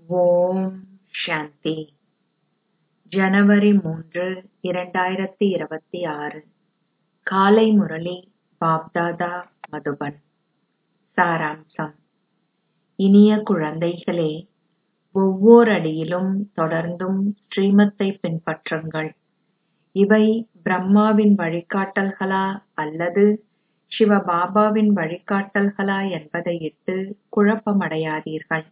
ஓம் சாந்தி ஜனவரி மூன்று இரண்டாயிரத்தி இருபத்தி ஆறு காலை முரளி பாப்தாதா மதுபன் சாராம்சம் இனிய குழந்தைகளே ஒவ்வோர் அடியிலும் தொடர்ந்தும் ஸ்ரீமத்தை பின்பற்றுங்கள் இவை பிரம்மாவின் வழிகாட்டல்களா அல்லது சிவபாபாவின் வழிகாட்டல்களா என்பதையிட்டு குழப்பமடையாதீர்கள்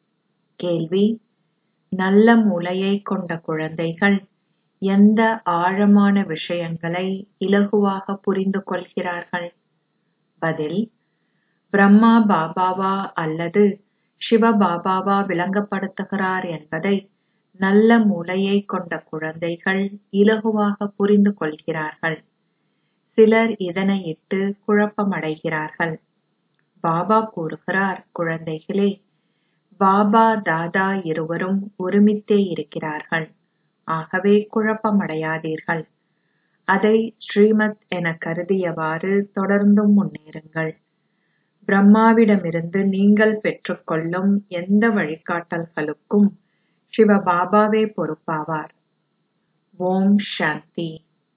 கேள்வி நல்ல மூளையைக் கொண்ட குழந்தைகள் எந்த ஆழமான விஷயங்களை இலகுவாக புரிந்து கொள்கிறார்கள் பதில் பிரம்மா பாபாவா அல்லது சிவபாபாவா விளங்கப்படுத்துகிறார் என்பதை நல்ல மூளையைக் கொண்ட குழந்தைகள் இலகுவாக புரிந்து கொள்கிறார்கள் சிலர் இதனையிட்டு குழப்பமடைகிறார்கள் பாபா கூறுகிறார் குழந்தைகளே பாபா தாதா இருவரும் ஒருமித்தே இருக்கிறார்கள் ஆகவே குழப்பமடையாதீர்கள் அதை ஸ்ரீமத் என கருதியவாறு தொடர்ந்தும் முன்னேறுங்கள் பிரம்மாவிடமிருந்து நீங்கள் பெற்றுக்கொள்ளும் எந்த வழிகாட்டல்களுக்கும் சிவபாபாவே பொறுப்பாவார் ஓம் சாந்தி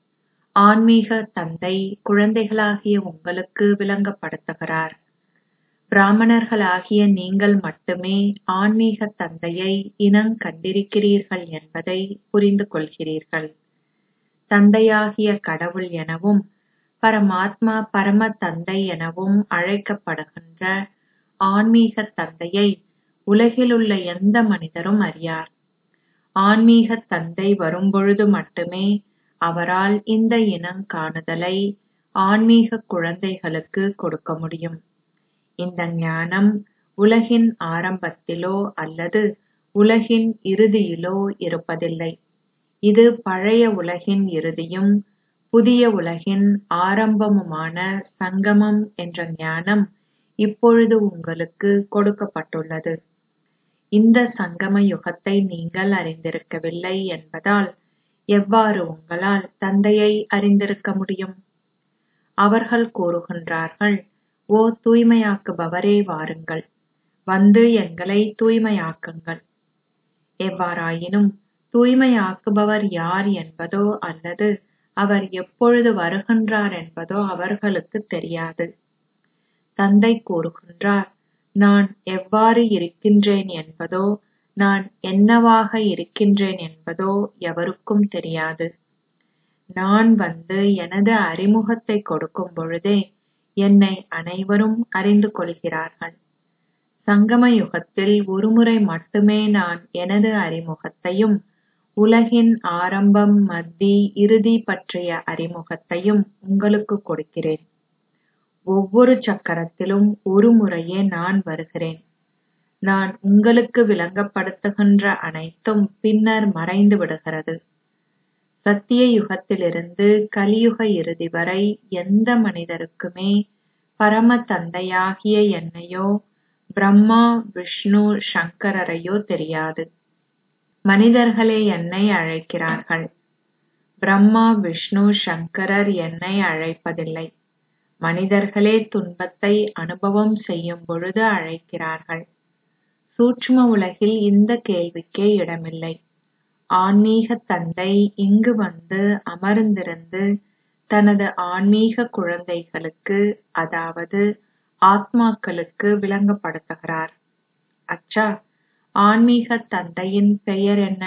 ஆன்மீக தந்தை குழந்தைகளாகிய உங்களுக்கு விளங்கப்படுத்துகிறார் பிராமணர்களாகிய நீங்கள் மட்டுமே ஆன்மீக தந்தையை இனங் கண்டிருக்கிறீர்கள் என்பதை புரிந்து கொள்கிறீர்கள் தந்தையாகிய கடவுள் எனவும் பரமாத்மா பரம தந்தை எனவும் அழைக்கப்படுகின்ற ஆன்மீக தந்தையை உலகிலுள்ள எந்த மனிதரும் அறியார் ஆன்மீக தந்தை வரும்பொழுது மட்டுமே அவரால் இந்த இனங் காணுதலை ஆன்மீக குழந்தைகளுக்கு கொடுக்க முடியும் இந்த ஞானம் உலகின் ஆரம்பத்திலோ அல்லது உலகின் இறுதியிலோ இருப்பதில்லை இது பழைய உலகின் இறுதியும் புதிய உலகின் ஆரம்பமுமான சங்கமம் என்ற ஞானம் இப்பொழுது உங்களுக்கு கொடுக்கப்பட்டுள்ளது இந்த சங்கம யுகத்தை நீங்கள் அறிந்திருக்கவில்லை என்பதால் எவ்வாறு உங்களால் தந்தையை அறிந்திருக்க முடியும் அவர்கள் கூறுகின்றார்கள் ஓ தூய்மையாக்குபவரே வாருங்கள் வந்து எங்களை தூய்மையாக்குங்கள் எவ்வாறாயினும் தூய்மையாக்குபவர் யார் என்பதோ அல்லது அவர் எப்பொழுது வருகின்றார் என்பதோ அவர்களுக்கு தெரியாது தந்தை கூறுகின்றார் நான் எவ்வாறு இருக்கின்றேன் என்பதோ நான் என்னவாக இருக்கின்றேன் என்பதோ எவருக்கும் தெரியாது நான் வந்து எனது அறிமுகத்தை கொடுக்கும் பொழுதே என்னை அனைவரும் அறிந்து கொள்கிறார்கள் சங்கம யுகத்தில் ஒருமுறை மட்டுமே நான் எனது அறிமுகத்தையும் உலகின் ஆரம்பம் மத்தி இறுதி பற்றிய அறிமுகத்தையும் உங்களுக்கு கொடுக்கிறேன் ஒவ்வொரு சக்கரத்திலும் ஒரு முறையே நான் வருகிறேன் நான் உங்களுக்கு விளங்கப்படுத்துகின்ற அனைத்தும் பின்னர் மறைந்து விடுகிறது சத்திய யுகத்திலிருந்து கலியுக இறுதி வரை எந்த மனிதருக்குமே பரம தந்தையாகிய என்னையோ பிரம்மா விஷ்ணு சங்கரரையோ தெரியாது மனிதர்களே என்னை அழைக்கிறார்கள் பிரம்மா விஷ்ணு சங்கரர் என்னை அழைப்பதில்லை மனிதர்களே துன்பத்தை அனுபவம் செய்யும் பொழுது அழைக்கிறார்கள் சூட்சும உலகில் இந்த கேள்விக்கே இடமில்லை ஆன்மீக தந்தை இங்கு வந்து அமர்ந்திருந்து தனது ஆன்மீக குழந்தைகளுக்கு அதாவது ஆத்மாக்களுக்கு விளங்கப்படுத்துகிறார் அச்சா ஆன்மீக தந்தையின் பெயர் என்ன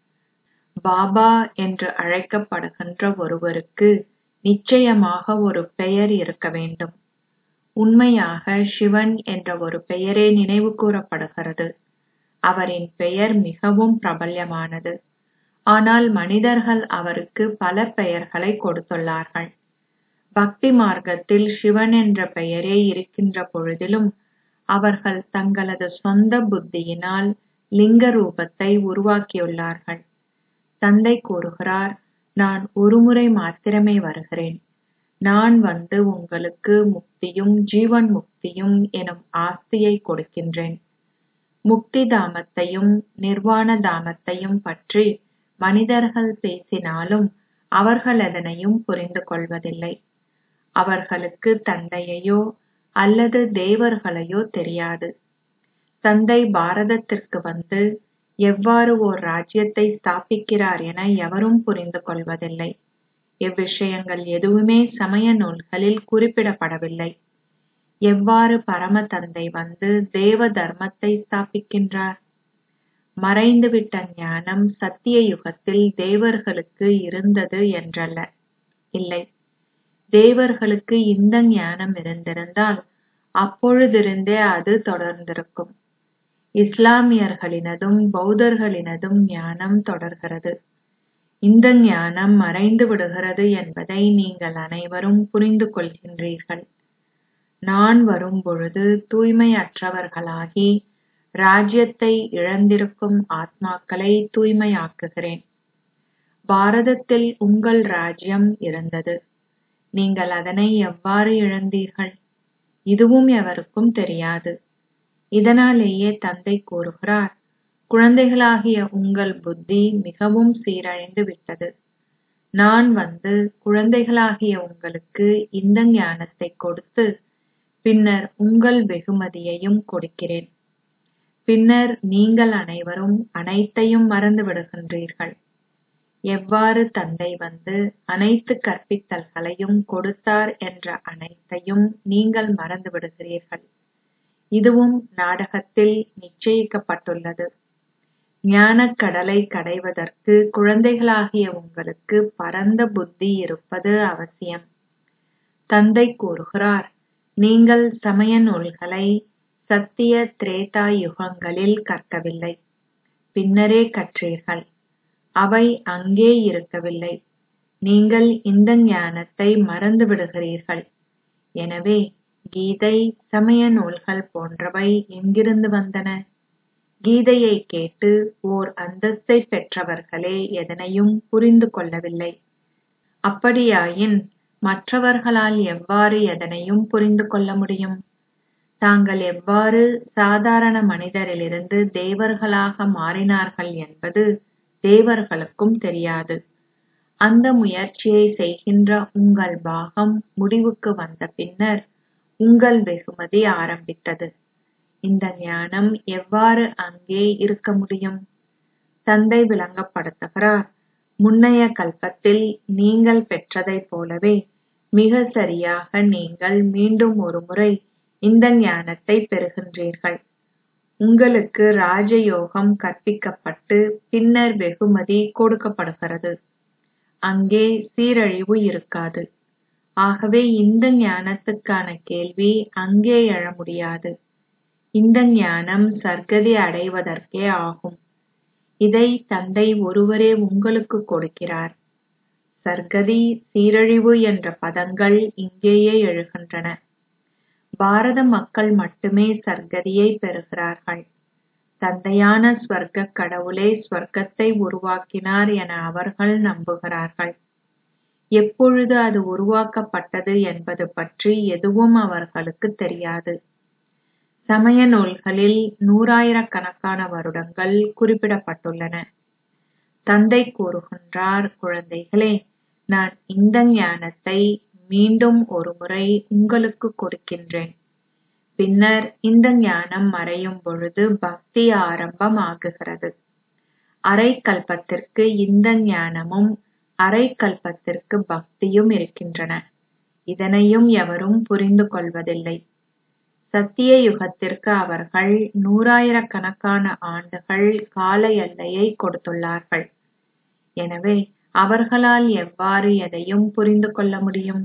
பாபா என்று அழைக்கப்படுகின்ற ஒருவருக்கு நிச்சயமாக ஒரு பெயர் இருக்க வேண்டும் உண்மையாக சிவன் என்ற ஒரு பெயரே நினைவு கூறப்படுகிறது அவரின் பெயர் மிகவும் பிரபல்யமானது ஆனால் மனிதர்கள் அவருக்கு பல பெயர்களை கொடுத்துள்ளார்கள் பக்தி மார்க்கத்தில் சிவன் என்ற பெயரே இருக்கின்ற பொழுதிலும் அவர்கள் தங்களது சொந்த புத்தியினால் லிங்க ரூபத்தை உருவாக்கியுள்ளார்கள் தந்தை கூறுகிறார் நான் ஒருமுறை மாத்திரமே வருகிறேன் நான் வந்து உங்களுக்கு முக்தியும் ஜீவன் முக்தியும் எனும் ஆஸ்தியை கொடுக்கின்றேன் முக்தி தாமத்தையும் நிர்வாண தாமத்தையும் பற்றி மனிதர்கள் பேசினாலும் அவர்கள் எதனையும் புரிந்து கொள்வதில்லை அவர்களுக்கு தந்தையையோ அல்லது தேவர்களையோ தெரியாது தந்தை பாரதத்திற்கு வந்து எவ்வாறு ஓர் ராஜ்யத்தை ஸ்தாபிக்கிறார் என எவரும் புரிந்து கொள்வதில்லை இவ்விஷயங்கள் எதுவுமே சமய நூல்களில் குறிப்பிடப்படவில்லை எவ்வாறு பரம தந்தை வந்து தேவ தர்மத்தை ஸ்தாபிக்கின்றார் மறைந்துவிட்ட ஞானம் சத்திய யுகத்தில் தேவர்களுக்கு இருந்தது என்றல்ல இல்லை தேவர்களுக்கு இந்த ஞானம் இருந்திருந்தால் அப்பொழுதிருந்தே அது தொடர்ந்திருக்கும் இஸ்லாமியர்களினதும் பௌத்தர்களினதும் ஞானம் தொடர்கிறது இந்த ஞானம் மறைந்து விடுகிறது என்பதை நீங்கள் அனைவரும் புரிந்து கொள்கின்றீர்கள் நான் வரும்பொழுது தூய்மையற்றவர்களாகி ராஜ்யத்தை இழந்திருக்கும் ஆத்மாக்களை தூய்மையாக்குகிறேன் பாரதத்தில் உங்கள் ராஜ்யம் இருந்தது நீங்கள் அதனை எவ்வாறு இழந்தீர்கள் இதுவும் எவருக்கும் தெரியாது இதனாலேயே தந்தை கூறுகிறார் குழந்தைகளாகிய உங்கள் புத்தி மிகவும் சீரழிந்து விட்டது நான் வந்து குழந்தைகளாகிய உங்களுக்கு இந்த ஞானத்தை கொடுத்து பின்னர் உங்கள் வெகுமதியையும் கொடுக்கிறேன் பின்னர் நீங்கள் அனைவரும் அனைத்தையும் மறந்து விடுகின்றீர்கள் எவ்வாறு தந்தை வந்து அனைத்து கற்பித்தல்களையும் கொடுத்தார் என்ற அனைத்தையும் நீங்கள் மறந்து விடுகிறீர்கள் இதுவும் நாடகத்தில் நிச்சயிக்கப்பட்டுள்ளது ஞானக் கடலை கடைவதற்கு குழந்தைகளாகிய உங்களுக்கு பரந்த புத்தி இருப்பது அவசியம் தந்தை கூறுகிறார் நீங்கள் சமய நூல்களை சத்திய திரேதா யுகங்களில் கற்கவில்லை பின்னரே கற்றீர்கள் அவை அங்கே இருக்கவில்லை நீங்கள் இந்த ஞானத்தை மறந்து விடுகிறீர்கள் எனவே கீதை சமய நூல்கள் போன்றவை எங்கிருந்து வந்தன கீதையை கேட்டு ஓர் அந்தஸ்தை பெற்றவர்களே எதனையும் புரிந்து கொள்ளவில்லை அப்படியாயின் மற்றவர்களால் எவ்வாறு எதனையும் புரிந்து கொள்ள முடியும் தாங்கள் எவ்வாறு சாதாரண மனிதரிலிருந்து தேவர்களாக மாறினார்கள் என்பது தேவர்களுக்கும் தெரியாது அந்த முயற்சியை செய்கின்ற உங்கள் பாகம் முடிவுக்கு வந்த பின்னர் உங்கள் வெகுமதி ஆரம்பித்தது இந்த ஞானம் எவ்வாறு அங்கே இருக்க முடியும் தந்தை விளங்கப்படுத்துகிறார் முன்னைய கல்பத்தில் நீங்கள் பெற்றதைப் போலவே மிக சரியாக நீங்கள் மீண்டும் ஒருமுறை இந்த ஞானத்தை பெறுகின்றீர்கள் உங்களுக்கு ராஜயோகம் கற்பிக்கப்பட்டு பின்னர் வெகுமதி கொடுக்கப்படுகிறது அங்கே சீரழிவு இருக்காது ஆகவே இந்த ஞானத்துக்கான கேள்வி அங்கே எழ முடியாது இந்த ஞானம் சர்க்கதி அடைவதற்கே ஆகும் இதை தந்தை ஒருவரே உங்களுக்கு கொடுக்கிறார் சர்க்கதி சீரழிவு என்ற பதங்கள் இங்கேயே எழுகின்றன பாரத மக்கள் மட்டுமே சர்க்கதியை பெறுகிறார்கள் தந்தையான ஸ்வர்க்க கடவுளே ஸ்வர்க்கத்தை உருவாக்கினார் என அவர்கள் நம்புகிறார்கள் எப்பொழுது அது உருவாக்கப்பட்டது என்பது பற்றி எதுவும் அவர்களுக்கு தெரியாது சமய நூல்களில் நூறாயிரக்கணக்கான வருடங்கள் குறிப்பிடப்பட்டுள்ளன தந்தை கூறுகின்றார் குழந்தைகளே நான் இந்த ஞானத்தை மீண்டும் ஒருமுறை உங்களுக்கு கொடுக்கின்றேன் பின்னர் இந்த ஞானம் மறையும் பொழுது பக்தி ஆரம்பம் ஆகுகிறது அரை கல்பத்திற்கு இந்த ஞானமும் அரை கல்பத்திற்கு பக்தியும் இருக்கின்றன இதனையும் எவரும் புரிந்து கொள்வதில்லை சத்திய யுகத்திற்கு அவர்கள் நூறாயிரக்கணக்கான ஆண்டுகள் கால எல்லையை கொடுத்துள்ளார்கள் எனவே அவர்களால் எவ்வாறு எதையும் புரிந்து கொள்ள முடியும்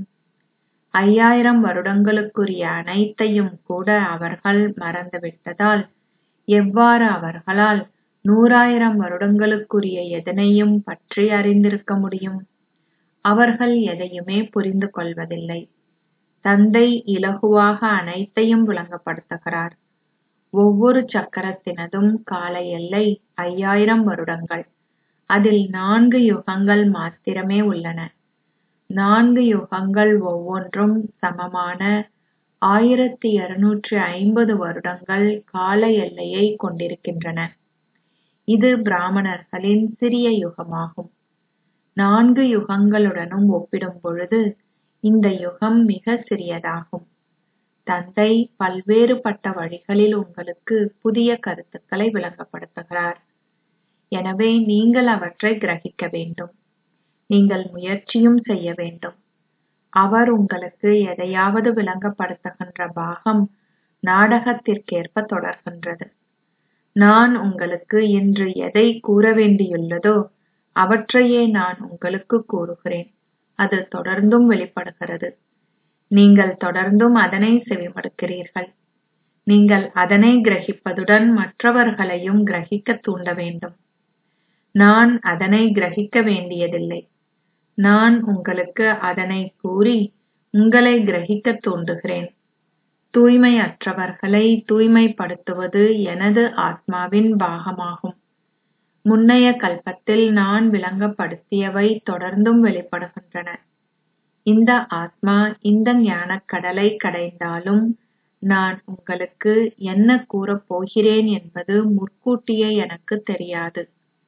ஐயாயிரம் வருடங்களுக்குரிய அனைத்தையும் கூட அவர்கள் மறந்துவிட்டதால் எவ்வாறு அவர்களால் நூறாயிரம் வருடங்களுக்குரிய எதனையும் பற்றி அறிந்திருக்க முடியும் அவர்கள் எதையுமே புரிந்து கொள்வதில்லை தந்தை இலகுவாக அனைத்தையும் விளங்கப்படுத்துகிறார் ஒவ்வொரு சக்கரத்தினதும் கால எல்லை ஐயாயிரம் வருடங்கள் அதில் நான்கு யுகங்கள் மாத்திரமே உள்ளன நான்கு யுகங்கள் ஒவ்வொன்றும் சமமான ஆயிரத்தி இருநூற்றி ஐம்பது வருடங்கள் கால எல்லையை கொண்டிருக்கின்றன இது பிராமணர்களின் சிறிய யுகமாகும் நான்கு யுகங்களுடனும் ஒப்பிடும் பொழுது இந்த யுகம் மிக சிறியதாகும் தந்தை பல்வேறுபட்ட வழிகளில் உங்களுக்கு புதிய கருத்துக்களை விளங்கப்படுத்துகிறார் எனவே நீங்கள் அவற்றை கிரகிக்க வேண்டும் நீங்கள் முயற்சியும் செய்ய வேண்டும் அவர் உங்களுக்கு எதையாவது விளங்கப்படுத்துகின்ற பாகம் நாடகத்திற்கேற்ப தொடர்கின்றது நான் உங்களுக்கு இன்று எதை கூற வேண்டியுள்ளதோ அவற்றையே நான் உங்களுக்கு கூறுகிறேன் அது தொடர்ந்தும் வெளிப்படுகிறது நீங்கள் தொடர்ந்தும் அதனை செவிமடுக்கிறீர்கள் நீங்கள் அதனை கிரகிப்பதுடன் மற்றவர்களையும் கிரகிக்க தூண்ட வேண்டும் நான் அதனை கிரகிக்க வேண்டியதில்லை நான் உங்களுக்கு அதனை கூறி உங்களை கிரகிக்க தூண்டுகிறேன் தூய்மையற்றவர்களை தூய்மைப்படுத்துவது எனது ஆத்மாவின் பாகமாகும் முன்னைய கல்பத்தில் நான் விளங்கப்படுத்தியவை தொடர்ந்தும் வெளிப்படுகின்றன இந்த ஆத்மா இந்த ஞானக் கடலை கடைந்தாலும் நான் உங்களுக்கு என்ன கூறப் போகிறேன் என்பது முற்கூட்டியே எனக்கு தெரியாது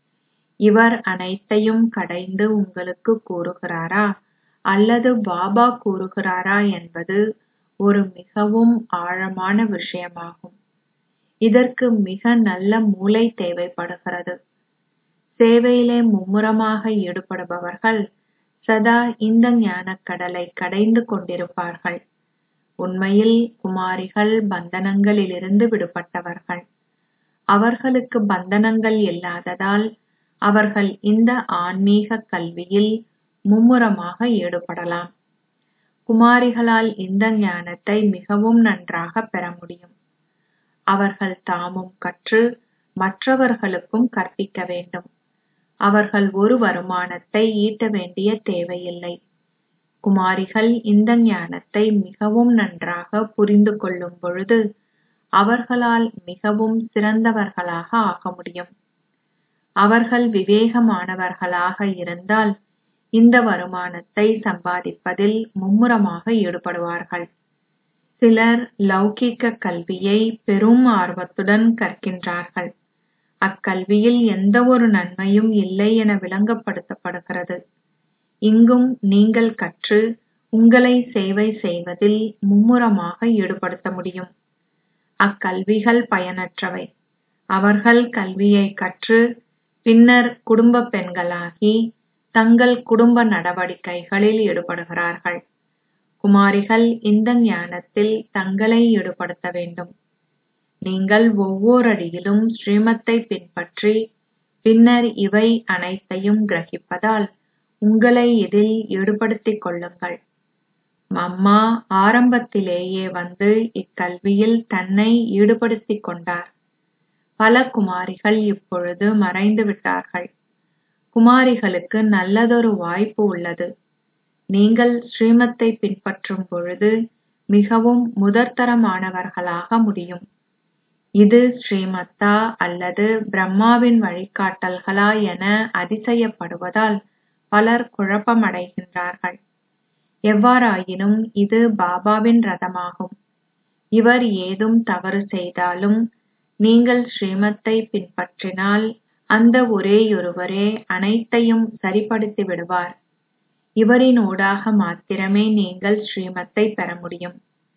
இவர் அனைத்தையும் கடைந்து உங்களுக்கு கூறுகிறாரா அல்லது பாபா கூறுகிறாரா என்பது ஒரு மிகவும் ஆழமான விஷயமாகும் இதற்கு மிக நல்ல மூளை தேவைப்படுகிறது சேவையிலே மும்முரமாக ஈடுபடுபவர்கள் சதா இந்த ஞானக் கடலை கடைந்து கொண்டிருப்பார்கள் உண்மையில் குமாரிகள் பந்தனங்களிலிருந்து விடுபட்டவர்கள் அவர்களுக்கு பந்தனங்கள் இல்லாததால் அவர்கள் இந்த ஆன்மீக கல்வியில் மும்முரமாக ஈடுபடலாம் குமாரிகளால் இந்த ஞானத்தை மிகவும் நன்றாக பெற முடியும் அவர்கள் தாமும் கற்று மற்றவர்களுக்கும் கற்பிக்க வேண்டும் அவர்கள் ஒரு வருமானத்தை ஈட்ட வேண்டிய தேவையில்லை குமாரிகள் இந்த ஞானத்தை மிகவும் நன்றாக புரிந்து கொள்ளும் பொழுது அவர்களால் மிகவும் சிறந்தவர்களாக ஆக முடியும் அவர்கள் விவேகமானவர்களாக இருந்தால் இந்த வருமானத்தை சம்பாதிப்பதில் மும்முரமாக ஈடுபடுவார்கள் சிலர் லௌகிக்க கல்வியை பெரும் ஆர்வத்துடன் கற்கின்றார்கள் அக்கல்வியில் எந்த ஒரு நன்மையும் இல்லை என விளங்கப்படுத்தப்படுகிறது இங்கும் நீங்கள் கற்று உங்களை சேவை செய்வதில் மும்முரமாக ஈடுபடுத்த முடியும் அக்கல்விகள் பயனற்றவை அவர்கள் கல்வியை கற்று பின்னர் குடும்ப பெண்களாகி தங்கள் குடும்ப நடவடிக்கைகளில் ஈடுபடுகிறார்கள் குமாரிகள் இந்த ஞானத்தில் தங்களை ஈடுபடுத்த வேண்டும் நீங்கள் ஒவ்வொரு அடியிலும் ஸ்ரீமத்தை பின்பற்றி பின்னர் இவை அனைத்தையும் கிரகிப்பதால் உங்களை இதில் ஈடுபடுத்திக் கொள்ளுங்கள் அம்மா ஆரம்பத்திலேயே வந்து இக்கல்வியில் தன்னை ஈடுபடுத்திக் கொண்டார் பல குமாரிகள் இப்பொழுது மறைந்து விட்டார்கள் குமாரிகளுக்கு நல்லதொரு வாய்ப்பு உள்ளது நீங்கள் ஸ்ரீமத்தை பின்பற்றும் பொழுது மிகவும் முதற்தரமானவர்களாக முடியும் இது ஸ்ரீமத்தா அல்லது பிரம்மாவின் வழிகாட்டல்களா என அதிசயப்படுவதால் பலர் குழப்பமடைகின்றார்கள் எவ்வாறாயினும் இது பாபாவின் ரதமாகும் இவர் ஏதும் தவறு செய்தாலும் நீங்கள் ஸ்ரீமத்தை பின்பற்றினால் அந்த ஒரேயொருவரே அனைத்தையும் சரிப்படுத்தி விடுவார் இவரினூடாக மாத்திரமே நீங்கள் ஸ்ரீமத்தை பெற முடியும்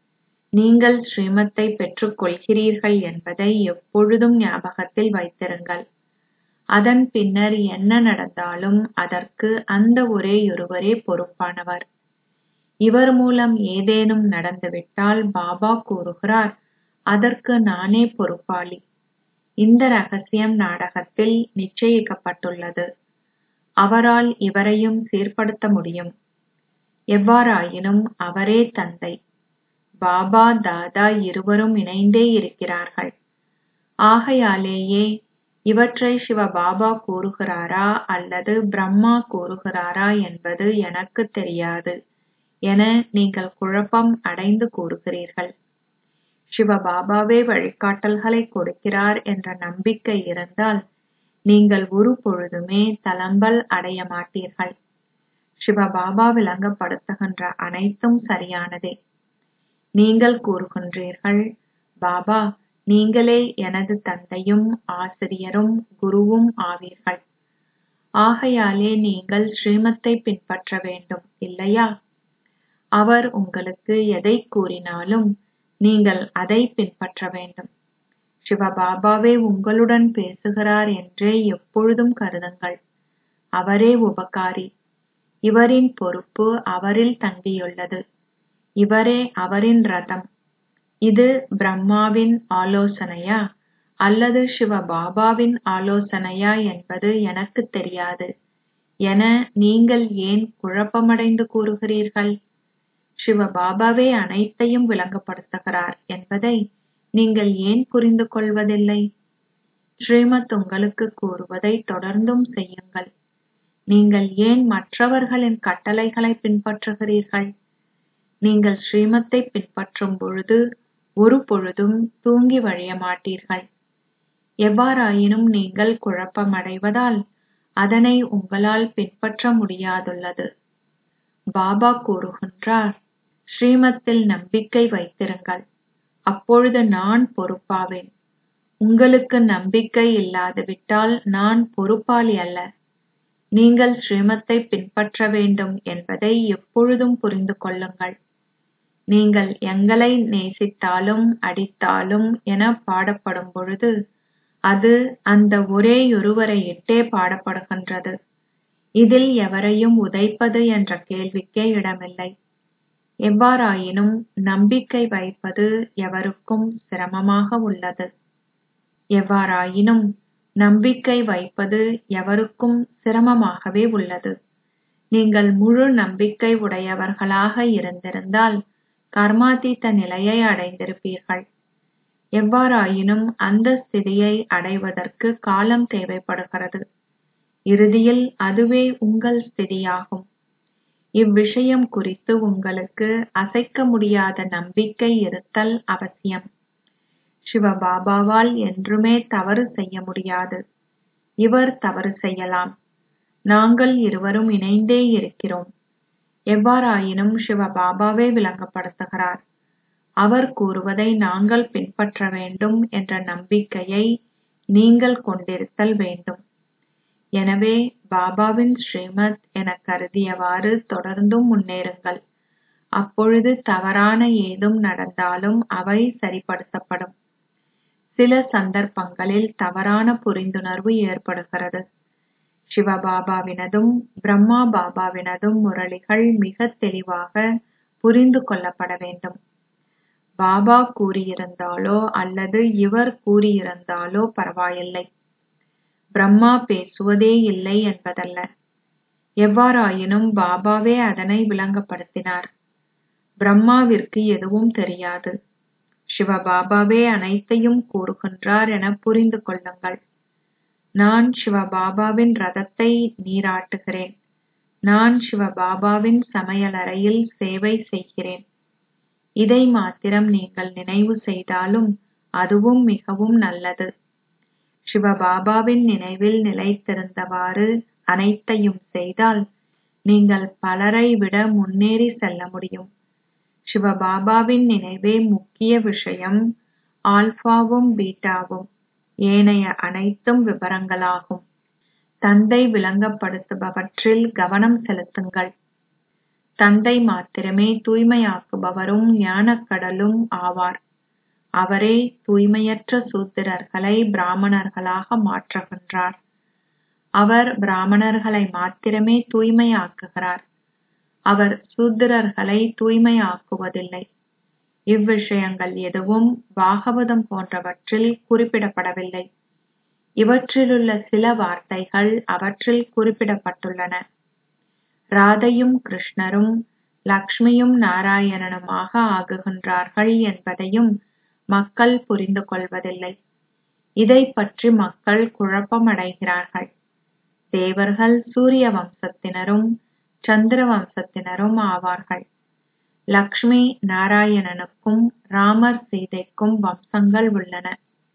நீங்கள் ஸ்ரீமத்தை பெற்றுக் கொள்கிறீர்கள் என்பதை எப்பொழுதும் ஞாபகத்தில் வைத்திருங்கள் அதன் பின்னர் என்ன நடந்தாலும் அதற்கு அந்த ஒரேயொருவரே பொறுப்பானவர் இவர் மூலம் ஏதேனும் நடந்துவிட்டால் பாபா கூறுகிறார் அதற்கு நானே பொறுப்பாளி இந்த ரகசியம் நாடகத்தில் நிச்சயிக்கப்பட்டுள்ளது அவரால் இவரையும் சீர்படுத்த முடியும் எவ்வாறாயினும் அவரே தந்தை பாபா தாதா இருவரும் இணைந்தே இருக்கிறார்கள் ஆகையாலேயே இவற்றை சிவ பாபா கூறுகிறாரா அல்லது பிரம்மா கூறுகிறாரா என்பது எனக்கு தெரியாது என நீங்கள் குழப்பம் அடைந்து கூறுகிறீர்கள் சிவ பாபாவே வழிகாட்டல்களை கொடுக்கிறார் என்ற நம்பிக்கை இருந்தால் நீங்கள் ஒரு பொழுதுமே தளம்பல் அடைய மாட்டீர்கள் சிவ பாபா விளங்கப்படுத்துகின்ற அனைத்தும் சரியானதே நீங்கள் கூறுகின்றீர்கள் பாபா நீங்களே எனது தந்தையும் ஆசிரியரும் குருவும் ஆவீர்கள் ஆகையாலே நீங்கள் ஸ்ரீமத்தை பின்பற்ற வேண்டும் இல்லையா அவர் உங்களுக்கு எதை கூறினாலும் நீங்கள் அதை பின்பற்ற வேண்டும் சிவபாபாவே உங்களுடன் பேசுகிறார் என்றே எப்பொழுதும் கருதுங்கள் அவரே உபகாரி இவரின் பொறுப்பு அவரில் தங்கியுள்ளது இவரே அவரின் ரதம் இது பிரம்மாவின் ஆலோசனையா அல்லது சிவபாபாவின் ஆலோசனையா என்பது எனக்கு தெரியாது என நீங்கள் ஏன் குழப்பமடைந்து கூறுகிறீர்கள் சிவபாபாவே அனைத்தையும் விளங்கப்படுத்துகிறார் என்பதை நீங்கள் ஏன் புரிந்து கொள்வதில்லை ஸ்ரீமத் உங்களுக்கு கூறுவதை தொடர்ந்தும் செய்யுங்கள் நீங்கள் ஏன் மற்றவர்களின் கட்டளைகளை பின்பற்றுகிறீர்கள் நீங்கள் ஸ்ரீமத்தை பின்பற்றும் பொழுது ஒரு பொழுதும் தூங்கி வழிய மாட்டீர்கள் எவ்வாறாயினும் நீங்கள் குழப்பமடைவதால் அதனை உங்களால் பின்பற்ற முடியாதுள்ளது பாபா கூறுகின்றார் ஸ்ரீமத்தில் நம்பிக்கை வைத்திருங்கள் அப்பொழுது நான் பொறுப்பாவேன் உங்களுக்கு நம்பிக்கை இல்லாதுவிட்டால் நான் பொறுப்பாளி அல்ல நீங்கள் ஸ்ரீமத்தை பின்பற்ற வேண்டும் என்பதை எப்பொழுதும் புரிந்து கொள்ளுங்கள் நீங்கள் எங்களை நேசித்தாலும் அடித்தாலும் என பாடப்படும் பொழுது அது அந்த ஒரேயொருவரை இட்டே பாடப்படுகின்றது இதில் எவரையும் உதைப்பது என்ற கேள்விக்கே இடமில்லை எவ்வாறாயினும் நம்பிக்கை வைப்பது எவருக்கும் சிரமமாக உள்ளது எவ்வாறாயினும் நம்பிக்கை வைப்பது எவருக்கும் சிரமமாகவே உள்ளது நீங்கள் முழு நம்பிக்கை உடையவர்களாக இருந்திருந்தால் கர்மாதீத்த நிலையை அடைந்திருப்பீர்கள் எவ்வாறாயினும் அந்த ஸ்திதியை அடைவதற்கு காலம் தேவைப்படுகிறது இறுதியில் அதுவே உங்கள் ஸ்திதியாகும் இவ்விஷயம் குறித்து உங்களுக்கு அசைக்க முடியாத நம்பிக்கை இருத்தல் அவசியம் சிவபாபாவால் என்றுமே தவறு செய்ய முடியாது இவர் தவறு செய்யலாம் நாங்கள் இருவரும் இணைந்தே இருக்கிறோம் எவ்வாறாயினும் சிவபாபாவே விளங்கப்படுத்துகிறார் அவர் கூறுவதை நாங்கள் பின்பற்ற வேண்டும் என்ற நம்பிக்கையை நீங்கள் கொண்டிருத்தல் வேண்டும் எனவே பாபாவின் ஸ்ரீமத் என கருதியவாறு தொடர்ந்தும் முன்னேறுங்கள் அப்பொழுது தவறான ஏதும் நடந்தாலும் அவை சரிப்படுத்தப்படும் சில சந்தர்ப்பங்களில் தவறான புரிந்துணர்வு ஏற்படுகிறது சிவபாபாவினதும் பிரம்மா பாபாவினதும் முரளிகள் மிக தெளிவாக புரிந்து கொள்ளப்பட வேண்டும் பாபா கூறியிருந்தாலோ அல்லது இவர் கூறியிருந்தாலோ பரவாயில்லை பிரம்மா பேசுவதே இல்லை என்பதல்ல எவ்வாறாயினும் பாபாவே அதனை விளங்கப்படுத்தினார் பிரம்மாவிற்கு எதுவும் தெரியாது சிவபாபாவே அனைத்தையும் கூறுகின்றார் என புரிந்து கொள்ளுங்கள் நான் சிவபாபாவின் ரதத்தை நீராட்டுகிறேன் நான் சிவபாபாவின் சமையலறையில் சேவை செய்கிறேன் இதை மாத்திரம் நீங்கள் நினைவு செய்தாலும் அதுவும் மிகவும் நல்லது சிவபாபாவின் நினைவில் நிலைத்திருந்தவாறு அனைத்தையும் செய்தால் நீங்கள் பலரை விட முன்னேறி செல்ல முடியும் சிவபாபாவின் நினைவே முக்கிய விஷயம் ஆல்பாவும் பீட்டாவும் ஏனைய அனைத்தும் விவரங்களாகும் தந்தை விளங்கப்படுத்துபவற்றில் கவனம் செலுத்துங்கள் தந்தை மாத்திரமே தூய்மையாக்குபவரும் ஞானக்கடலும் ஆவார் அவரே தூய்மையற்ற சூத்திரர்களை பிராமணர்களாக மாற்றுகின்றார் அவர் பிராமணர்களை மாத்திரமே தூய்மையாக்குகிறார் அவர் சூத்திரர்களை தூய்மையாக்குவதில்லை இவ்விஷயங்கள் எதுவும் பாகவதம் போன்றவற்றில் குறிப்பிடப்படவில்லை இவற்றிலுள்ள சில வார்த்தைகள் அவற்றில் குறிப்பிடப்பட்டுள்ளன ராதையும் கிருஷ்ணரும் லக்ஷ்மியும் நாராயணனுமாக ஆகுகின்றார்கள் என்பதையும் மக்கள் புரிந்து கொள்வதில்லை இதை பற்றி மக்கள் குழப்பமடைகிறார்கள் தேவர்கள் சூரிய வம்சத்தினரும் சந்திர வம்சத்தினரும் ஆவார்கள் லக்ஷ்மி நாராயணனுக்கும் ராமர் சீதைக்கும் வம்சங்கள் உள்ளன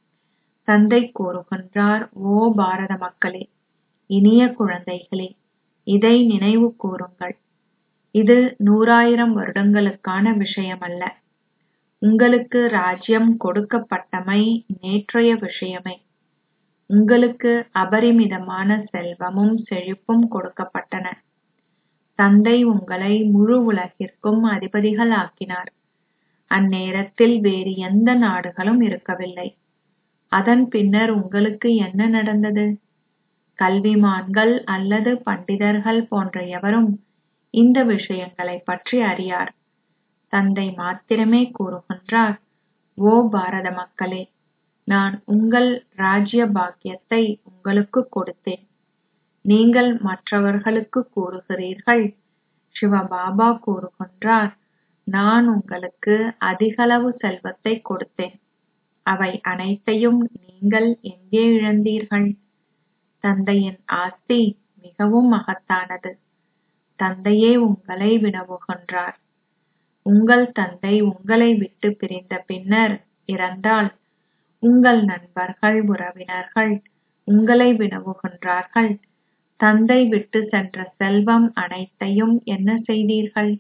தந்தை கூறுகின்றார் ஓ பாரத மக்களே இனிய குழந்தைகளே இதை நினைவு கூறுங்கள் இது நூறாயிரம் வருடங்களுக்கான விஷயமல்ல உங்களுக்கு ராஜ்யம் கொடுக்கப்பட்டமை நேற்றைய விஷயமே உங்களுக்கு அபரிமிதமான செல்வமும் செழிப்பும் கொடுக்கப்பட்டன தந்தை உங்களை முழு உலகிற்கும் அதிபதிகள் ஆக்கினார் அந்நேரத்தில் வேறு எந்த நாடுகளும் இருக்கவில்லை அதன் பின்னர் உங்களுக்கு என்ன நடந்தது கல்விமான்கள் அல்லது பண்டிதர்கள் போன்ற எவரும் இந்த விஷயங்களைப் பற்றி அறியார் தந்தை மாத்திரமே கூறுகின்றார் ஓ பாரத மக்களே நான் உங்கள் ராஜ்ய பாக்கியத்தை உங்களுக்கு கொடுத்தேன் நீங்கள் மற்றவர்களுக்கு கூறுகிறீர்கள் சிவபாபா கூறுகின்றார் நான் உங்களுக்கு அதிகளவு செல்வத்தை கொடுத்தேன் அவை அனைத்தையும் நீங்கள் எங்கே இழந்தீர்கள் தந்தையின் ஆஸ்தி மிகவும் மகத்தானது தந்தையே உங்களை வினவுகின்றார் உங்கள் தந்தை உங்களை விட்டு பிரிந்த பின்னர் இறந்தால் உங்கள் நண்பர்கள் உறவினர்கள் உங்களை வினவுகின்றார்கள் தந்தை விட்டு சென்ற செல்வம் அனைத்தையும் என்ன செய்தீர்கள்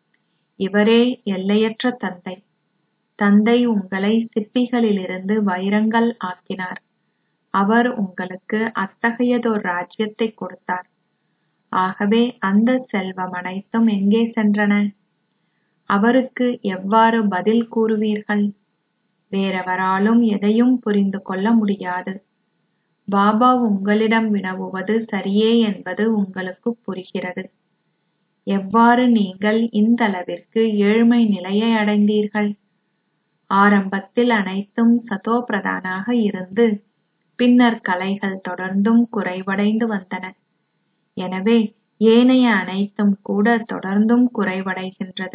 இவரே எல்லையற்ற தந்தை தந்தை உங்களை சிப்பிகளிலிருந்து வைரங்கள் ஆக்கினார் அவர் உங்களுக்கு அத்தகையதோர் ராஜ்யத்தை கொடுத்தார் ஆகவே அந்த செல்வம் அனைத்தும் எங்கே சென்றன அவருக்கு எவ்வாறு பதில் கூறுவீர்கள் வேறெவராலும் எதையும் புரிந்து கொள்ள முடியாது பாபா உங்களிடம் வினவுவது சரியே என்பது உங்களுக்கு புரிகிறது எவ்வாறு நீங்கள் இந்தளவிற்கு ஏழ்மை நிலையை அடைந்தீர்கள் ஆரம்பத்தில் அனைத்தும் சதோ பிரதானாக இருந்து பின்னர் கலைகள் தொடர்ந்தும் குறைவடைந்து வந்தன எனவே ஏனைய அனைத்தும் கூட தொடர்ந்தும் குறைவடைகின்றது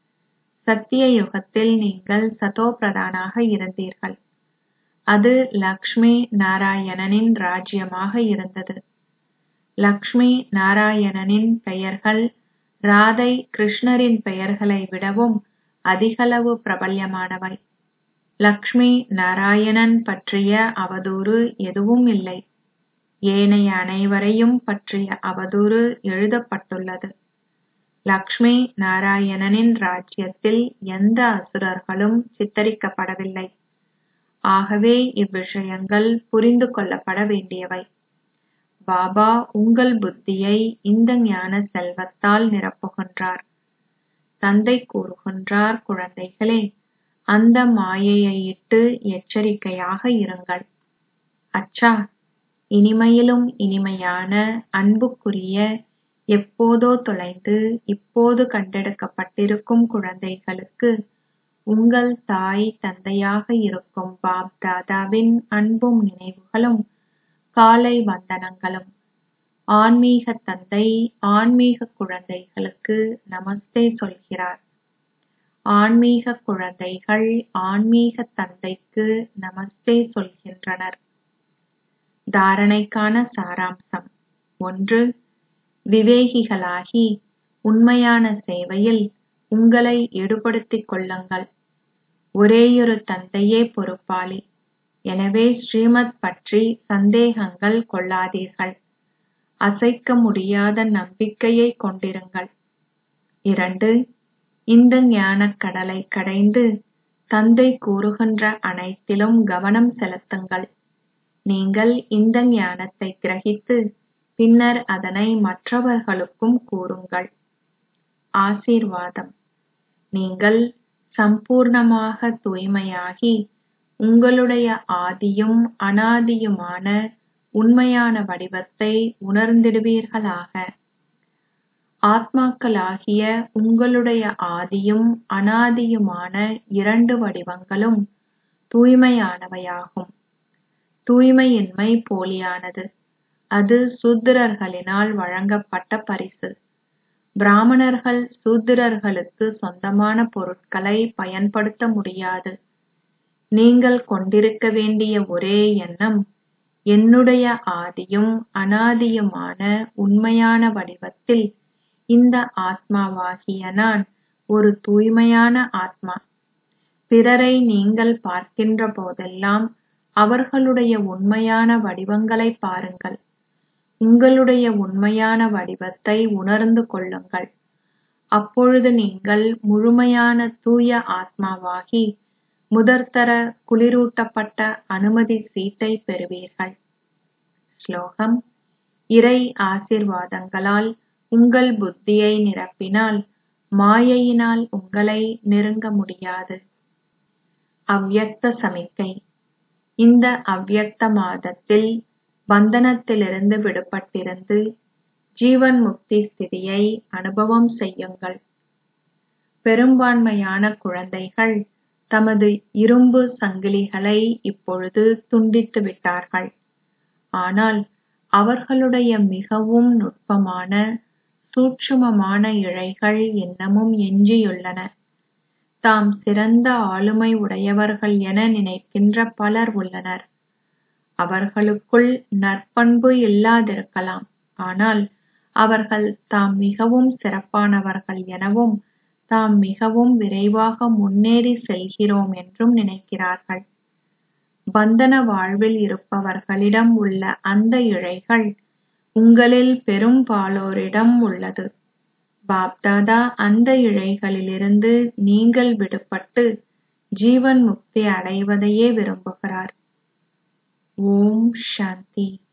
சத்திய யுகத்தில் நீங்கள் சதோ பிரதானாக இருந்தீர்கள் அது லக்ஷ்மி நாராயணனின் ராஜ்யமாக இருந்தது லக்ஷ்மி நாராயணனின் பெயர்கள் ராதை கிருஷ்ணரின் பெயர்களை விடவும் அதிகளவு பிரபல்யமானவை லக்ஷ்மி நாராயணன் பற்றிய அவதூறு எதுவும் இல்லை ஏனைய அனைவரையும் பற்றிய அவதூறு எழுதப்பட்டுள்ளது லக்ஷ்மி நாராயணனின் ராஜ்யத்தில் எந்த அசுரர்களும் சித்தரிக்கப்படவில்லை ஆகவே இவ்விஷயங்கள் புரிந்து கொள்ளப்பட வேண்டியவை பாபா உங்கள் புத்தியை இந்த ஞான செல்வத்தால் நிரப்புகின்றார் தந்தை கூறுகின்றார் குழந்தைகளே அந்த மாயையை இட்டு எச்சரிக்கையாக இருங்கள் அச்சா இனிமையிலும் இனிமையான அன்புக்குரிய எப்போதோ தொலைந்து இப்போது கண்டெடுக்கப்பட்டிருக்கும் குழந்தைகளுக்கு உங்கள் தாய் தந்தையாக இருக்கும் பாப் தாதாவின் அன்பும் நினைவுகளும் காலை வந்தனங்களும் ஆன்மீக தந்தை ஆன்மீக குழந்தைகளுக்கு நமஸ்தே சொல்கிறார் ஆன்மீக குழந்தைகள் ஆன்மீக தந்தைக்கு நமஸ்தே சொல்கின்றனர் தாரணைக்கான சாராம்சம் ஒன்று விவேகிகளாகி உண்மையான சேவையில் உங்களை ஈடுபடுத்திக் கொள்ளுங்கள் ஒரேயொரு தந்தையே பொறுப்பாளி எனவே ஸ்ரீமத் பற்றி சந்தேகங்கள் கொள்ளாதீர்கள் அசைக்க முடியாத நம்பிக்கையை கொண்டிருங்கள் இரண்டு இந்த ஞானக் கடலை கடைந்து தந்தை கூறுகின்ற அனைத்திலும் கவனம் செலுத்துங்கள் நீங்கள் இந்த ஞானத்தை கிரகித்து பின்னர் அதனை மற்றவர்களுக்கும் கூறுங்கள் ஆசீர்வாதம் நீங்கள் சம்பூர்ணமாக தூய்மையாகி உங்களுடைய ஆதியும் அனாதியுமான உண்மையான வடிவத்தை உணர்ந்திடுவீர்களாக ஆத்மாக்களாகிய உங்களுடைய ஆதியும் அனாதியுமான இரண்டு வடிவங்களும் தூய்மையானவையாகும் தூய்மையின்மை போலியானது அது சூத்திரர்களினால் வழங்கப்பட்ட பரிசு பிராமணர்கள் சூத்திரர்களுக்கு சொந்தமான பொருட்களை பயன்படுத்த முடியாது நீங்கள் கொண்டிருக்க வேண்டிய ஒரே எண்ணம் என்னுடைய ஆதியும் அனாதியுமான உண்மையான வடிவத்தில் இந்த ஆத்மாவாகிய நான் ஒரு தூய்மையான ஆத்மா பிறரை நீங்கள் பார்க்கின்ற போதெல்லாம் அவர்களுடைய உண்மையான வடிவங்களை பாருங்கள் உங்களுடைய உண்மையான வடிவத்தை உணர்ந்து கொள்ளுங்கள் அப்பொழுது நீங்கள் முழுமையான தூய ஆத்மாவாகி முதற்தர குளிரூட்டப்பட்ட அனுமதி சீட்டை பெறுவீர்கள் ஸ்லோகம் இறை ஆசிர்வாதங்களால் உங்கள் புத்தியை நிரப்பினால் மாயையினால் உங்களை நெருங்க முடியாது அவ்யக்த சமிக்கை இந்த அவ்யக்த மாதத்தில் பந்தனத்திலிருந்து விடுபட்டிருந்து ஜீவன் முக்தி ஸ்திதியை அனுபவம் செய்யுங்கள் பெரும்பான்மையான குழந்தைகள் தமது இரும்பு சங்கிலிகளை இப்பொழுது துண்டித்து விட்டார்கள் ஆனால் அவர்களுடைய மிகவும் நுட்பமான சூட்சுமமான இழைகள் இன்னமும் எஞ்சியுள்ளன தாம் சிறந்த ஆளுமை உடையவர்கள் என நினைக்கின்ற பலர் உள்ளனர் அவர்களுக்குள் நற்பண்பு இல்லாதிருக்கலாம் ஆனால் அவர்கள் தாம் மிகவும் சிறப்பானவர்கள் எனவும் தாம் மிகவும் விரைவாக முன்னேறி செல்கிறோம் என்றும் நினைக்கிறார்கள் பந்தன வாழ்வில் இருப்பவர்களிடம் உள்ள அந்த இழைகள் உங்களில் பெரும்பாலோரிடம் உள்ளது பாப்தாதா அந்த இழைகளிலிருந்து நீங்கள் விடுபட்டு ஜீவன் முக்தி அடைவதையே விரும்புகிறார் ஓம் சாந்தி